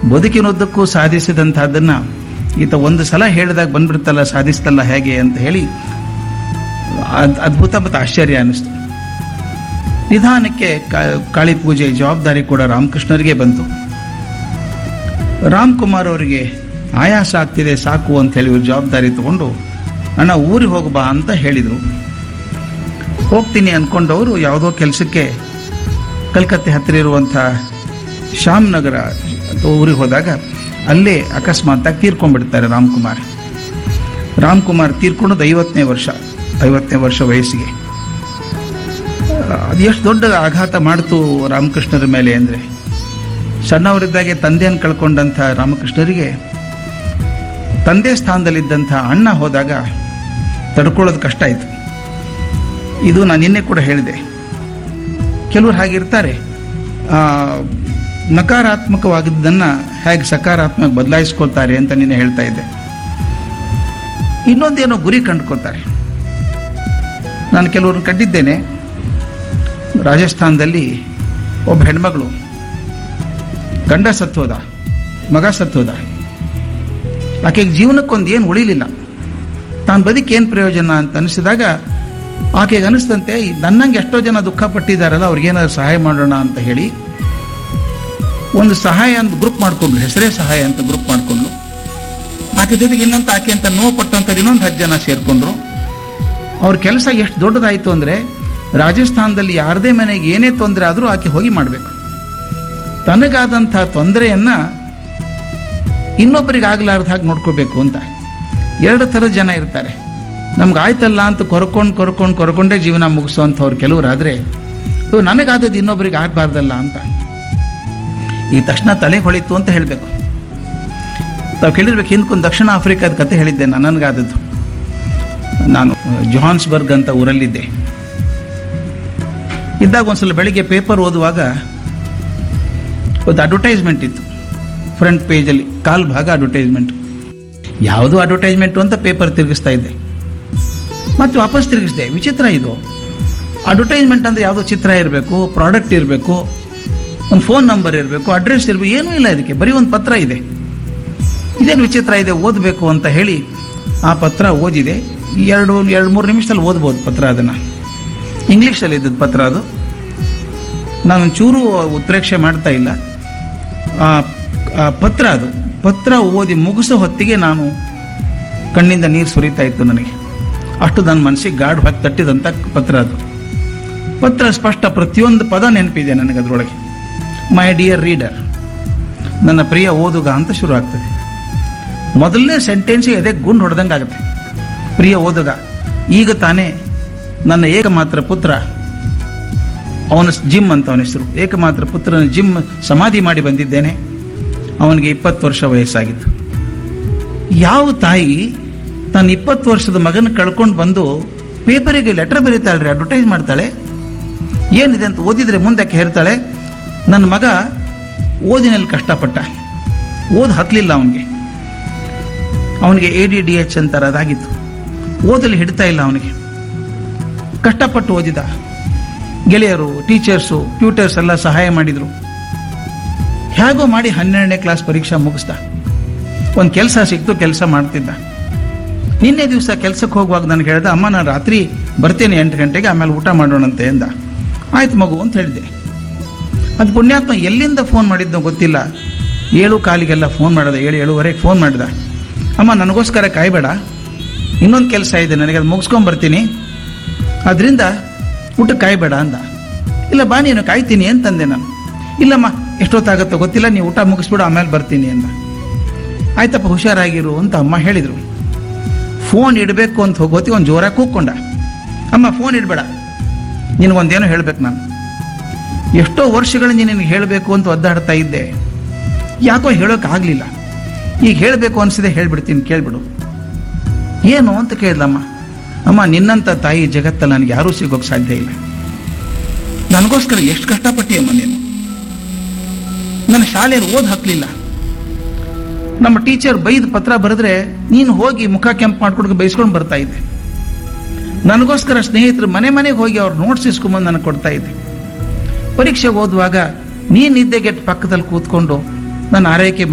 ಬದುಕಿನುದ್ದಕ್ಕೂ ಸಾಧಿಸಿದಂತಹದ್ದನ್ನ ಈತ ಒಂದು ಸಲ ಹೇಳಿದಾಗ ಬಂದ್ಬಿಡ್ತಲ್ಲ ಸಾಧಿಸ್ತಲ್ಲ ಹೇಗೆ ಅಂತ ಹೇಳಿ ಅದ್- ಅದ್ಭುತ ಮತ್ತು ಆಶ್ಚರ್ಯ ಅನ್ನಿಸ್ತು ನಿಧಾನಕ್ಕೆ ಕಾ- ಕಾಳಿ ಪೂಜೆ ಜವಾಬ್ದಾರಿ ಕೂಡ ರಾಮಕೃಷ್ಣರಿಗೆ ಬಂತು ರಾಮ್ಕುಮಾರ್ ಅವರಿಗೆ ಆಯಾಸ ಆಗ್ತಿದೆ ಸಾಕು ಅಂತ ಹೇಳಿ ಇವ್ರು ಜವಾಬ್ದಾರಿ ತಗೊಂಡು ಅಣ್ಣ ಊರಿಗೆ ಹೋಗಬಾ ಅಂತ ಹೇಳಿದರು ಹೋಗ್ತೀನಿ ಅನ್ಕೊಂಡವರು ಯಾವುದೋ ಕೆಲಸಕ್ಕೆ ಕಲ್ಕತ್ತೆ ಹತ್ತಿರ ಇರುವಂಥ ಶ್ಯಾಮ್ನಗರ ಊರಿಗೆ ಹೋದಾಗ ಅಲ್ಲೇ ಅಕಸ್ಮಾತ್ತಾಗಿ ತೀರ್ಕೊಂಡ್ಬಿಡ್ತಾರೆ ರಾಮ್ಕುಮಾರ್ ರಾಮ್ಕುಮಾರ್ ತೀರ್ಕೊಂಡದ್ದು ಐವತ್ತನೇ ವರ್ಷ ಐವತ್ತನೇ ವರ್ಷ ವಯಸ್ಸಿಗೆ ಅದು ಎಷ್ಟು ದೊಡ್ಡ ಆಘಾತ ಮಾಡ್ತು ರಾಮಕೃಷ್ಣರ ಮೇಲೆ ಅಂದರೆ ಸಣ್ಣವರಿದ್ದಾಗೆ ತಂದೆಯನ್ನು ಕಳ್ಕೊಂಡಂಥ ರಾಮಕೃಷ್ಣರಿಗೆ ತಂದೆ ಸ್ಥಾನದಲ್ಲಿದ್ದಂಥ ಅಣ್ಣ ಹೋದಾಗ ತಡ್ಕೊಳ್ಳೋದು ಕಷ್ಟ ಆಯಿತು ಇದು ನಾನು ನಿನ್ನೆ ಕೂಡ ಹೇಳಿದೆ ಕೆಲವರು ಹಾಗಿರ್ತಾರೆ ಆ, ನಕಾರಾತ್ಮಕವಾಗಿದ್ದನ್ನು ಹೇಗೆ ಸಕಾರಾತ್ಮಕ ಬದಲಾಯಿಸ್ಕೊಳ್ತಾರೆ ಅಂತ ನಿನ್ನೆ ಹೇಳ್ತಾ ಇದ್ದೆ ಇನ್ನೊಂದೇನೋ ಗುರಿ ಕಂಡುಕೋತಾರೆ ನಾನು ಕೆಲವ್ರನ್ನ ಕಂಡಿದ್ದೇನೆ ರಾಜಸ್ಥಾನದಲ್ಲಿ ಒಬ್ಬ ಹೆಣ್ಮಗಳು ಗಂಡ ಸತ್ತೋದ ಮಗ ಸತ್ತೋದ ಆಕೆಗೆ ಜೀವನಕ್ಕೊಂದು ಏನು ಉಳಿಲಿಲ್ಲ ತಾನು ಬದುಕಿ ಏನು ಪ್ರಯೋಜನ ಅಂತ ಅನಿಸಿದಾಗ ಆಕೆಗೆ ಅನಿಸ್ತಂತೆ ಈ ನನ್ನಂಗೆ ಎಷ್ಟೋ ಜನ ದುಃಖ ಪಟ್ಟಿದ್ದಾರಲ್ಲ ಅವ್ರಿಗೇನಾದ್ರು ಸಹಾಯ ಮಾಡೋಣ ಅಂತ ಹೇಳಿ ಒಂದು ಸಹಾಯ ಅಂತ ಗ್ರೂಪ್ ಮಾಡ್ಕೊಂಡ್ಲು ಹೆಸರೇ ಸಹಾಯ ಅಂತ ಗ್ರೂಪ್ ಮಾಡ್ಕೊಂಡ್ಲು ಆಕೆ ಜೊತೆಗೆ ಇನ್ನೊಂದು ಆಕೆ ಅಂತ ನೋವು ಪಟ್ಟಂತ ಇನ್ನೊಂದು ಹತ್ತು ಜನ ಸೇರ್ಕೊಂಡ್ರು ಅವ್ರ ಕೆಲಸ ಎಷ್ಟು ದೊಡ್ಡದಾಯಿತು ಅಂದರೆ ರಾಜಸ್ಥಾನದಲ್ಲಿ ಯಾರದೇ ಮನೆಗೆ ಏನೇ ತೊಂದರೆ ಆದರೂ ಆಕೆ ಹೋಗಿ ಮಾಡಬೇಕು ತನಗಾದಂಥ ತೊಂದರೆಯನ್ನ ಇನ್ನೊಬ್ಬರಿಗೆ ಆಗ್ಲಾರ್ದ ಹಾಗೆ ನೋಡ್ಕೋಬೇಕು ಅಂತ ಎರಡು ಥರದ ಜನ ಇರ್ತಾರೆ ನಮ್ಗೆ ಆಯ್ತಲ್ಲ ಅಂತ ಕೊರ್ಕೊಂಡು ಕೊರ್ಕೊಂಡು ಕೊರ್ಕೊಂಡೇ ಜೀವನ ಮುಗಿಸೋವಂಥವ್ರು ಕೆಲವರಾದರೆ ಇವು ನನಗಾದದ್ದು ಇನ್ನೊಬ್ಬರಿಗೆ ಆಗಬಾರ್ದಲ್ಲ ಅಂತ ಈ ತಕ್ಷಣ ತಲೆ ಹೊಳಿತು ಅಂತ ಹೇಳಬೇಕು ತಾವು ಕೇಳಿರ್ಬೇಕು ಹಿಂದ್ಕೊಂದು ದಕ್ಷಿಣ ಆಫ್ರಿಕಾದ ಕತೆ ಹೇಳಿದ್ದೆ ನಾನು ನನಗಾದದ್ದು ನಾನು ಜೊಹಾನ್ಸ್ಬರ್ಗ್ ಅಂತ ಊರಲ್ಲಿದ್ದೆ ಇದ್ದಾಗ ಒಂದ್ಸಲ ಬೆಳಿಗ್ಗೆ ಪೇಪರ್ ಓದುವಾಗ ಒಂದು ಅಡ್ವರ್ಟೈಸ್ಮೆಂಟ್ ಇತ್ತು ಫ್ರಂಟ್ ಪೇಜಲ್ಲಿ ಕಾಲ್ ಭಾಗ ಅಡ್ವರ್ಟೈಸ್ಮೆಂಟ್ ಯಾವುದು ಅಡ್ವರ್ಟೈಸ್ಮೆಂಟು ಅಂತ ಪೇಪರ್ ತಿರುಗಿಸ್ತಾ ಇದ್ದೆ ಮತ್ತೆ ವಾಪಸ್ ತಿರುಗಿಸಿದೆ ವಿಚಿತ್ರ ಇದು ಅಡ್ವರ್ಟೈಸ್ಮೆಂಟ್ ಅಂದರೆ ಯಾವುದೋ ಚಿತ್ರ ಇರಬೇಕು ಪ್ರಾಡಕ್ಟ್ ಇರಬೇಕು ಒಂದು ಫೋನ್ ನಂಬರ್ ಇರಬೇಕು ಅಡ್ರೆಸ್ ಇರಬೇಕು ಏನೂ ಇಲ್ಲ ಇದಕ್ಕೆ ಬರೀ ಒಂದು ಪತ್ರ ಇದೆ ಇದೇನು ವಿಚಿತ್ರ ಇದೆ ಓದಬೇಕು ಅಂತ ಹೇಳಿ ಆ ಪತ್ರ ಓದಿದೆ ಎರಡು ಎರಡು ಮೂರು ನಿಮಿಷದಲ್ಲಿ ಓದ್ಬೋದು ಪತ್ರ ಅದನ್ನು ಇಂಗ್ಲೀಷಲ್ಲಿ ಇದ್ದದ್ದು ಪತ್ರ ಅದು ನಾನು ಚೂರು ಉತ್ಪ್ರೇಕ್ಷೆ ಮಾಡ್ತಾ ಇಲ್ಲ ಆ ಆ ಪತ್ರ ಅದು ಪತ್ರ ಓದಿ ಮುಗಿಸೋ ಹೊತ್ತಿಗೆ ನಾನು ಕಣ್ಣಿಂದ ನೀರು ಸುರಿತಾ ಇತ್ತು ನನಗೆ ಅಷ್ಟು ನನ್ನ ಮನಸ್ಸಿಗೆ ಗಾಢ ಹಾಕಿ ತಟ್ಟಿದಂಥ ಪತ್ರ ಅದು ಪತ್ರ ಸ್ಪಷ್ಟ ಪ್ರತಿಯೊಂದು ಪದ ನೆನಪಿದೆ ನನಗೆ ಅದರೊಳಗೆ ಮೈ ಡಿಯರ್ ರೀಡರ್ ನನ್ನ ಪ್ರಿಯ ಓದುಗ ಅಂತ ಶುರು ಆಗ್ತದೆ ಮೊದಲನೇ ಸೆಂಟೆನ್ಸ್ ಎದೆ ಗುಂಡು ಹೊಡೆದಂಗೆ ಆಗುತ್ತೆ ಪ್ರಿಯ ಓದುಗ ಈಗ ತಾನೇ ನನ್ನ ಏಕಮಾತ್ರ ಪುತ್ರ ಅವನ ಜಿಮ್ ಅಂತ ಅವನ ಹೆಸರು ಏಕಮಾತ್ರ ಪುತ್ರನ ಜಿಮ್ ಸಮಾಧಿ ಮಾಡಿ ಬಂದಿದ್ದೇನೆ ಅವನಿಗೆ ಇಪ್ಪತ್ತು ವರ್ಷ ವಯಸ್ಸಾಗಿತ್ತು ಯಾವ ತಾಯಿ ತನ್ನ ಇಪ್ಪತ್ತು ವರ್ಷದ ಮಗನ ಕಳ್ಕೊಂಡು ಬಂದು ಪೇಪರಿಗೆ ಲೆಟರ್ ಬರೀತಾಳ್ರಿ ಅಡ್ವರ್ಟೈಸ್ ಮಾಡ್ತಾಳೆ ಏನಿದೆ ಅಂತ ಓದಿದ್ರೆ ಮುಂದಕ್ಕೆ ಹೇಳ್ತಾಳೆ ನನ್ನ ಮಗ ಓದಿನಲ್ಲಿ ಕಷ್ಟಪಟ್ಟ ಓದ್ ಹತ್ತಲಿಲ್ಲ ಅವನಿಗೆ ಅವನಿಗೆ ಎ ಡಿ ಡಿ ಎಚ್ ಅಂತಾರೆ ಅದಾಗಿತ್ತು ಓದಲು ಹಿಡ್ತಾ ಇಲ್ಲ ಅವನಿಗೆ ಕಷ್ಟಪಟ್ಟು ಓದಿದ ಗೆಳೆಯರು ಟೀಚರ್ಸು ಟ್ಯೂಟರ್ಸ್ ಎಲ್ಲ ಸಹಾಯ ಮಾಡಿದರು ಹೇಗೋ ಮಾಡಿ ಹನ್ನೆರಡನೇ ಕ್ಲಾಸ್ ಪರೀಕ್ಷೆ ಮುಗಿಸ್ದ ಒಂದು ಕೆಲಸ ಸಿಕ್ತು ಕೆಲಸ ಮಾಡ್ತಿದ್ದ ನಿನ್ನೆ ದಿವಸ ಕೆಲಸಕ್ಕೆ ಹೋಗುವಾಗ ನನಗೆ ಹೇಳ್ದ ಅಮ್ಮ ನಾನು ರಾತ್ರಿ ಬರ್ತೇನೆ ಎಂಟು ಗಂಟೆಗೆ ಆಮೇಲೆ ಊಟ ಮಾಡೋಣಂತೆ ಎಂದ ಆಯ್ತು ಮಗು ಅಂತ ಹೇಳಿದೆ ಅದು ಪುಣ್ಯಾತ್ಮ ಎಲ್ಲಿಂದ ಫೋನ್ ಮಾಡಿದ್ನೋ ಗೊತ್ತಿಲ್ಲ ಏಳು ಕಾಲಿಗೆಲ್ಲ ಫೋನ್ ಮಾಡಿದ ಏಳು ಏಳುವರೆಗೆ ಫೋನ್ ಮಾಡಿದ ಅಮ್ಮ ನನಗೋಸ್ಕರ ಕಾಯ್ಬೇಡ ಇನ್ನೊಂದು ಕೆಲಸ ಇದೆ ನನಗೆ ಅದು ಮುಗಿಸ್ಕೊಂಡ್ ಬರ್ತೀನಿ ಅದರಿಂದ ಊಟಕ್ಕೆ ಕಾಯ್ಬೇಡ ಅಂದ ಇಲ್ಲ ಬಾ ನೀನು ಕಾಯ್ತೀನಿ ಅಂತಂದೆ ನಾನು ಇಲ್ಲಮ್ಮ ಎಷ್ಟೊತ್ತಾಗತ್ತೋ ಗೊತ್ತಿಲ್ಲ ನೀವು ಊಟ ಮುಗಿಸ್ಬಿಡು ಆಮೇಲೆ ಬರ್ತೀನಿ ಅಂದ ಆಯ್ತಪ್ಪ ಹುಷಾರಾಗಿರು ಅಂತ ಅಮ್ಮ ಹೇಳಿದರು ಫೋನ್ ಇಡಬೇಕು ಅಂತ ಹೋಗೋತಿ ಒಂದು ಜೋರಾಗಿ ಕೂಕ್ಕೊಂಡ ಅಮ್ಮ ಫೋನ್ ಇಡಬೇಡ ನಿನಗೊಂದೇನೋ ಹೇಳ್ಬೇಕು ನಾನು ಎಷ್ಟೋ ವರ್ಷಗಳಿಂದ ನಿನಗೆ ಹೇಳಬೇಕು ಅಂತ ಒದ್ದಾಡ್ತಾ ಇದ್ದೆ ಯಾಕೋ ಹೇಳೋಕೆ ಆಗಲಿಲ್ಲ ಈಗ ಹೇಳಬೇಕು ಅನಿಸಿದೆ ಹೇಳ್ಬಿಡ್ತೀನಿ ಕೇಳ್ಬಿಡು ಏನು ಅಂತ ಕೇಳ್ದಮ್ಮ ಅಮ್ಮ ನಿನ್ನಂಥ ತಾಯಿ ಜಗತ್ತಲ್ಲಿ ನನಗೆ ಯಾರೂ ಸಿಗೋಕೆ ಸಾಧ್ಯ ಇಲ್ಲ ನನಗೋಸ್ಕರ ಎಷ್ಟು ಕಷ್ಟಪಟ್ಟಿಯಮ್ಮ ನೀನು ನನ್ನ ಶಾಲೆಯಲ್ಲಿ ಓದ್ ಹಾಕ್ಲಿಲ್ಲ ನಮ್ಮ ಟೀಚರ್ ಬೈದ್ ಪತ್ರ ಬರೆದ್ರೆ ನೀನು ಹೋಗಿ ಮುಖ ಕೆಂಪು ಮಾಡ್ಕೊಂಡು ಬೈಸ್ಕೊಂಡು ಬರ್ತಾ ಇದ್ದೆ ನನಗೋಸ್ಕರ ಸ್ನೇಹಿತರು ಮನೆ ಮನೆಗೆ ಹೋಗಿ ಅವ್ರು ನೋಟ್ಸ್ ಇಸ್ಕೊಂಬಂದು ನನಗೆ ಕೊಡ್ತಾ ಇದ್ದೆ ಪರೀಕ್ಷೆ ಓದುವಾಗ ನೀನ್ ನಿದ್ದೆಗೆಟ್ಟು ಪಕ್ಕದಲ್ಲಿ ಕೂತ್ಕೊಂಡು ನನ್ನ ಆರೈಕೆ